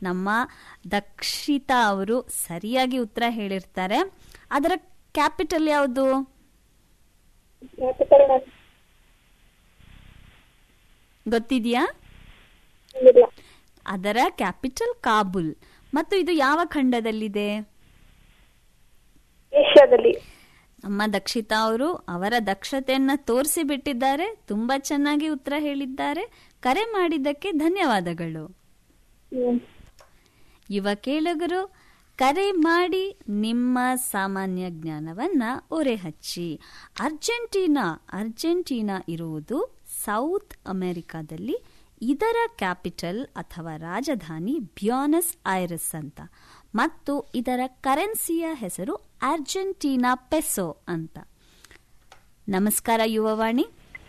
ನಮ್ಮ ದಕ್ಷಿತಾ ಅವರು ಸರಿಯಾಗಿ ಉತ್ತರ ಹೇಳಿರ್ತಾರೆ ಅದರ ಕ್ಯಾಪಿಟಲ್ ಯಾವುದು ಕ್ಯಾಪಿಟಲ್ ಗೊತ್ತಿದೆಯಾ ಇಲ್ಲ ಅದರ ಕ್ಯಾಪಿಟಲ್ ಕಾಬುಲ್ ಮತ್ತು ಇದು ಯಾವ ಖಂಡದಲ್ಲಿದೆ ಏಷ್ಯಾದಲ್ಲಿ ನಮ್ಮ ದಕ್ಷಿತಾ ಅವರು ಅವರ ದಕ್ಷತೆಯನ್ನ ತೋರಿಸಿ ಬಿಟ್ಟಿದ್ದಾರೆ ತುಂಬಾ ಚೆನ್ನಾಗಿ ಉತ್ತರ ಹೇಳಿದ್ದಾರೆ ಕರೆ ಮಾಡಿದ್ದಕ್ಕೆ ಧನ್ಯವಾದಗಳು ಹ್ಮ್ ಯುವ ಕೇಳುಗರು ಕರೆ ಮಾಡಿ ನಿಮ್ಮ ಸಾಮಾನ್ಯ ಜ್ಞಾನವನ್ನ ಒರೆಹಚ್ಚಿ ಅರ್ಜೆಂಟೀನಾ ಅರ್ಜೆಂಟೀನಾ ಇರುವುದು ಸೌತ್ ಅಮೆರಿಕಾದಲ್ಲಿ ಇದರ ಕ್ಯಾಪಿಟಲ್ ಅಥವಾ ರಾಜಧಾನಿ ಬ್ಯಾನಸ್ ಐರಸ್ ಅಂತ ಮತ್ತು ಇದರ ಕರೆನ್ಸಿಯ ಹೆಸರು ಅರ್ಜೆಂಟೀನಾ ಪೆಸೋ ಅಂತ ನಮಸ್ಕಾರ ಯುವವಾಣಿ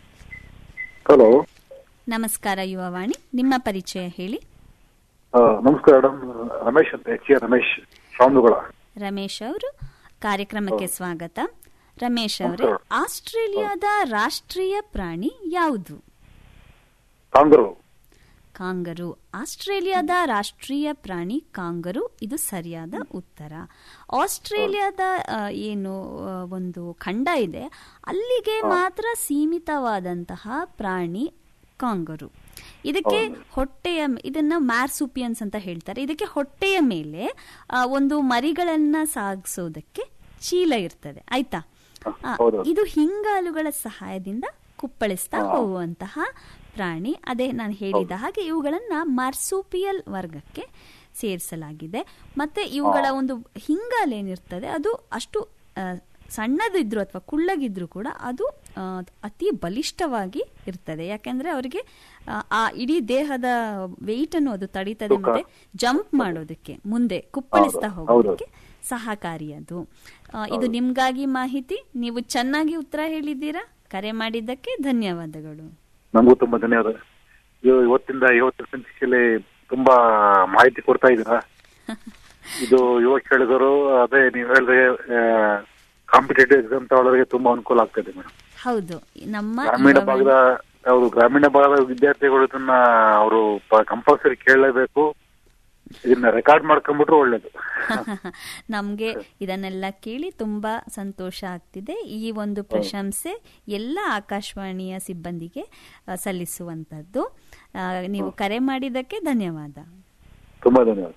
ಹಲೋ ನಮಸ್ಕಾರ ಯುವವಾಣಿ ನಿಮ್ಮ ಪರಿಚಯ ಹೇಳಿ ನಮಸ್ಕಾರ ಮೇಡಮ್ ರಮೇಶ್ ಅಂತ ಎಚ್ ಎ ರಮೇಶ್ ಶಾಮದುಗಳ ರಮೇಶ್ ಅವರು ಕಾರ್ಯಕ್ರಮಕ್ಕೆ ಸ್ವಾಗತ ರಮೇಶ್ ಅವರೇ ನಮಸ್ಕಾರ. ಆಸ್ಟ್ರೇಲಿಯಾದ ರಾಷ್ಟ್ರೀಯ ಪ್ರಾಣಿ ಯಾವುದು ಕಾಂಗರು ಕಾಂಗರು ಆಸ್ಟ್ರೇಲಿಯಾದ ರಾಷ್ಟ್ರೀಯ ಪ್ರಾಣಿ ಕಾಂಗರು ಇದು ಸರಿಯಾದ ಉತ್ತರ ಆಸ್ಟ್ರೇಲಿಯಾದ ಆ, ಏನು ಆ, ಒಂದು ಖಂಡ ಇದೆ ಅಲ್ಲಿಗೆ ಮಾತ್ರ ಸೀಮಿತವಾದಂತಹ ಪ್ರಾಣಿ ಕಾಂಗರು ಇದಕ್ಕೆ ಹೊಟ್ಟೆಯ ಇದನ್ನ ಮ್ಯಾರ್ಸುಪಿಯನ್ಸ್ ಅಂತ ಹೇಳ್ತಾರೆ ಇದಕ್ಕೆ ಹೊಟ್ಟೆಯ ಮೇಲೆ ಆ, ಒಂದು ಮರಿಗಳನ್ನ ಸಾಗಿಸೋದಕ್ಕೆ ಚೀಲ ಇರ್ತದೆ ಆಯ್ತಾ ಆ, ಹೌದು. ಇದು ಹಿಂಗಾಲುಗಳ ಸಹಾಯದಿಂದ ಕುಪ್ಪಳಿಸ್ತಾ ಹೋಗುವಂತಹ ಪ್ರಾಣಿ ಅದೇ ನಾನು ಹೇಳಿದ ಹಾಗೆ ಇವುಗಳನ್ನ ಮಾರ್ಸೂಪಿಯಲ್ ವರ್ಗಕ್ಕೆ ಸೇರಿಸಲಾಗಿದೆ ಮತ್ತೆ ಇವುಗಳ ಒಂದು ಹಿಂಗಾಲೇನಿರ್ತದೆ ಅದು ಅಷ್ಟು ಆ, ಸಣ್ಣದಿದ್ರು ಅಥವಾ ಕುಳ್ಳಗಿದ್ರು ಕೂಡ ಅದು ಆ, ಅತಿ ಬಲಿಷ್ಠವಾಗಿ ಇರ್ತದೆ ಯಾಕೆಂದ್ರೆ ಅವರಿಗೆ ಆ, ಆ ಇಡೀ ದೇಹದ ವೆಯ್ಟ್ ಅನ್ನು ಅದು ತಡೀತದೆ ತೂಕ. ಮತ್ತೆ ಜಂಪ್ ಮಾಡೋದಕ್ಕೆ ಮುಂದೆ ಕುಪ್ಪಳಿಸ್ತಾ ಹೌದು, ಹೋಗೋದಕ್ಕೆ ಸಹಕಾರಿ ಅದು ಆ, ಇದು ನಿಮ್ಗಾಗಿ ಮಾಹಿತಿ ನೀವು ಚೆನ್ನಾಗಿ ಉತ್ತರ ಹೇಳಿದ್ದೀರಾ ಕರೆ ಮಾಡಿದ್ದಕ್ಕೆ ಧನ್ಯವಾದಗಳು ನಮಗೂ ತುಂಬಾ ಧನ್ಯವಾದ ಇವ- ಇವತ್ತಿಂದ ಇವತ್ತಿನ ಸಂಚಿಕೆಯಲ್ಲಿ ತುಂಬಾ ಮಾಹಿತಿ ಕೊಡ್ತಾ ಇದ್ದೀರಾ ಇದು ಯುವ ಕೇಳಿದರು ಅದೇ ನೀವು ಹೇಳಿದ್ರೆ ಕಾಂಪಿಟೇಟಿವ್ ಎಕ್ಸಾಮ್ ತಗೊಳ್ಳೋರಿಗೆ ತುಂಬಾ ಅನುಕೂಲ ಆಗ್ತದೆ ಮೇಡಮ್ ಹೌದು ನಮ್ಮ ಗ್ರಾಮೀಣ ಯುವ- ಭಾಗದ ಹೌದು ಗ್ರಾಮೀಣ ಭಾಗದ ವಿದ್ಯಾರ್ಥಿಗಳು ಇದನ್ನ ಅವರು ಕಂಪಲ್ಸರಿ ಕೇಳಲೇಬೇಕು ಇದನ್ನ ರೆಕಾರ್ಡ್ ಮಾಡ್ಕೊಂಡ್ಬಿಟ್ರೆ ಒಳ್ಳೇದು ನಮ್ಗೆ ಇದನ್ನೆಲ್ಲ ಕೇಳಿ ತುಂಬಾ ಸಂತೋಷ ಆಗ್ತಿದೆ ಈ ಒಂದು ಪ್ರಶಂಸೆ ಎಲ್ಲ ಆಕಾಶವಾಣಿಯ ಸಿಬ್ಬಂದಿಗೆ ಆ, ಸಲ್ಲಿಸುವಂತದ್ದು ಆ, ನೀವು ಕರೆ ಮಾಡಿದ್ದಕ್ಕೆ ಧನ್ಯವಾದ ತುಂಬಾ ಧನ್ಯವಾದ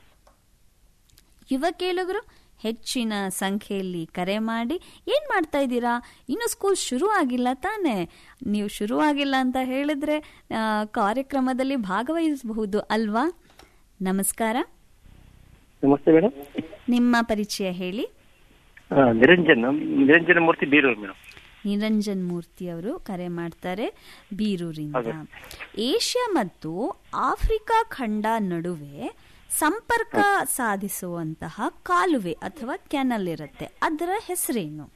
ಯುವ ಕೇಳುಗರು ಹೆಚ್ಚಿನ ಸಂಖ್ಯೆಯಲ್ಲಿ ಕರೆ ಮಾಡಿ ಏನ್ ಮಾಡ್ತಾ ಇದ್ದೀರಾ ಇನ್ನು ಸ್ಕೂಲ್ ಶುರು ಆಗಿಲ್ಲ ತಾನೇ ನೀವು ಶುರು ಆಗಿಲ್ಲ ಅಂತ ಹೇಳಿದ್ರೆ ಆ, ಕಾರ್ಯಕ್ರಮದಲ್ಲಿ ಭಾಗವಹಿಸಬಹುದು ಅಲ್ವಾ ನಮಸ್ಕಾರ ನಮಸ್ತೆ ಮೇಡಮ್ ನಿಮ್ಮ ಪರಿಚಯ ಹೇಳಿ ನಿರಂಜನ್ ನಿರಂಜನ ಮೂರ್ತಿ ಬೀರೂರು ಮೇಡಮ್ ನಿರಂಜನ್ ಮೂರ್ತಿ ಅವರು ಕರೆ ಮಾಡ್ತಾರೆ ಬೀರೂರಿಂದ ಏಷ್ಯಾ ಮತ್ತು ಆಫ್ರಿಕಾ ಖಂಡ ನಡುವೆ ಸಂಪರ್ಕ ಸಾಧಿಸುವಂತಹ ಕಾಲುವೆ ಅಥವಾ ಕ್ಯಾನಲ್ ಇರುತ್ತೆ ಅದರ ಹೆಸರೇನು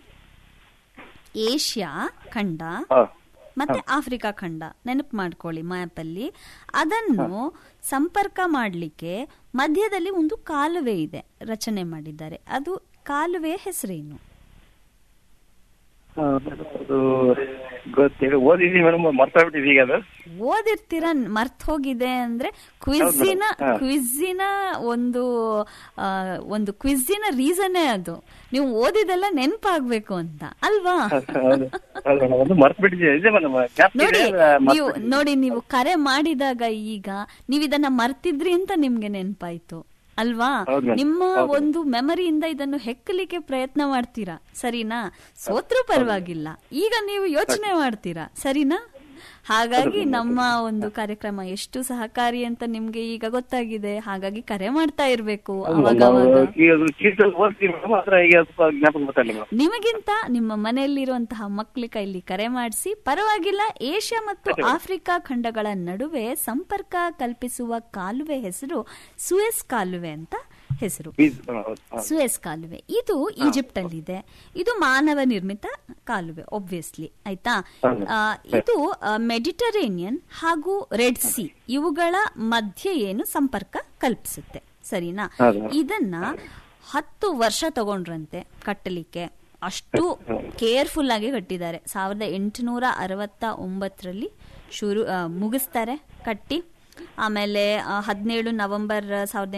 ಏಷ್ಯಾ ಖಂಡ ಹಾ ಮತ್ತೆ ಆಫ್ರಿಕಾ ಖಂಡ ನೆನಪು ಮಾಡ್ಕೊಳ್ಳಿ ಮ್ಯಾಪ್ ಅಲ್ಲಿ ಅದನ್ನು ಸಂಪರ್ಕ ಮಾಡಲಿಕ್ಕೆ ಮಧ್ಯದಲ್ಲಿ ಒಂದು ಕಾಲುವೆ ಇದೆ ರಚನೆ ಮಾಡಿದ್ದಾರೆ ಅದು ಕಾಲುವೆಯ ಹೆಸರೇನು ಹಾ, ಅದು ಗೊತ್ತಿಲ್ಲ ಓದಿದ್ವಿ ಮೇಡಮ್ ಮರ್ತಾಗ್ಬಿಟ್ಟಿದೆ ಈಗ ಅದು ಓದಿರ್ತೀರ ಮರ್ತ್ ಹೋಗಿದೆ ಅಂದ್ರೆ ಕ್ವಿಜ್ಜಿನ ಹಾ. ಕ್ವಿಜ್ಜಿನ ಒಂದು ಆ, ಒಂದು ಕ್ವಿಜ್ಜಿನ ರೀಸನ್ನೇ ಅದು ನೀವು ಓದಿದೆಲ್ಲ ನೆನಪಾಗ್ಬೇಕು ಅಂತ ಅಲ್ವಾ ಹೌದು ಹೌದು ಮೇಡಮ್ ಅದು ಮರ್ತ್ಬಿಟ್ಟಿದೆ ಇದೆ ಮೇಡಮ್ ನೋಡಿ ನೀವು ನೋಡಿ ನೀವು ಕರೆ ಮಾಡಿದಾಗ ಈಗ ನೀವು ಇದನ್ನ ಮರ್ತಿದ್ರಿ ಅಂತ ನಿಮ್ಗೆ ನೆನಪಾಯ್ತು ಅಲ್ವಾ ಹೌದು madam. ನಿಮ್ಮ ಹೌದು. ಒಂದು ಮೆಮರಿಯಿಂದ ಇದನ್ನು ಹೆಕ್ಕಲಿಕ್ಕೆ ಪ್ರಯತ್ನ ಮಾಡ್ತೀರಾ ಸರಿನಾ ಸೋತ್ರೂ ಪರವಾಗಿಲ್ಲ ಈಗ ನೀವು ಯೋಚನೆ ಮಾಡ್ತೀರಾ ಸರಿನಾ ಹಾಗಾಗಿ ನಮ್ಮ ಒಂದು ಕಾರ್ಯಕ್ರಮ ಎಷ್ಟು ಸಹಕಾರಿ ಅಂತ ನಿಮ್ಗೆ ಈಗ ಗೊತ್ತಾಗಿದೆ ಹಾಗಾಗಿ ಕರೆ ಮಾಡ್ತಾ ಇರ್ಬೇಕು ಅವಾಗ ಅವಾಗ ಈಗ ಅದು ಚೀಟಲ್ಲಿ ಓದ್ತೀವಿ ಮೇಡಮ್ ಆದ್ರೆ ಈಗ ಸ್ವಲ್ಪ ಜ್ಞಾಪಕ ಬರ್ತಾ ಇಲ್ಲ ಮೇಡಮ್ ನಿಮಗಿಂತ ನಿಮ್ಮ ಮನೆಯಲ್ಲಿರುವಂತಹ ಮಕ್ಕಳ ಕೈಲಿ ಕರೆ ಮಾಡಿಸಿ ಪರವಾಗಿಲ್ಲ ಏಷ್ಯಾ ಮತ್ತು ಆಫ್ರಿಕಾ ಖಂಡಗಳ ನಡುವೆ ಸಂಪರ್ಕ ಕಲ್ಪಿಸುವ ಕಾಲುವೆ ಹೆಸರು ಸುಯಸ್ ಕಾಲುವೆ ಅಂತ ಹೆಸರು ಪ್ಲೀಸ್ ಹೌದು ಹೌದು. ಸುಯಸ್ ಕಾಲುವೆ ಇದು ಈಜಿಪ್ಟ್ ಅಲ್ಲಿದೆ ಇದು ಮಾನವ ನಿರ್ಮಿತ ಕಾಲುವೆ ಒಬ್ವಿಯಸ್ಲಿ ಆಯ್ತಾ ಹೌದು. ಆ, ಇದು ಮೆಡಿಟರೇನಿಯನ್ ಹಾಗೂ ರೆಡ್ ಸಿ ಇವುಗಳ ಮಧ್ಯೆ ಏನು ಸಂಪರ್ಕ ಕಲ್ಪಿಸುತ್ತೆ ಸರಿನಾ ಹೌದು. ಇದನ್ನ ಹತ್ತು ವರ್ಷ ತಗೊಂಡ್ರಂತೆ ಕಟ್ಟಲಿಕ್ಕೆ ಅಷ್ಟು ಕೇರ್ಫುಲ್ ಆಗಿ ಕಟ್ಟಿದ್ದಾರೆ ಸಾವಿರದ ಎಂಟುನೂರ ಅರವತ್ತ ಒಂಬತ್ತರಲ್ಲಿ ಶುರು ಆ, ಮುಗಿಸ್ತಾರೆ ಕಟ್ಟಿ ಆಮೇಲೆ ಹದಿನೇಳು ನವೆಂಬರ್ ಸಾವಿರದ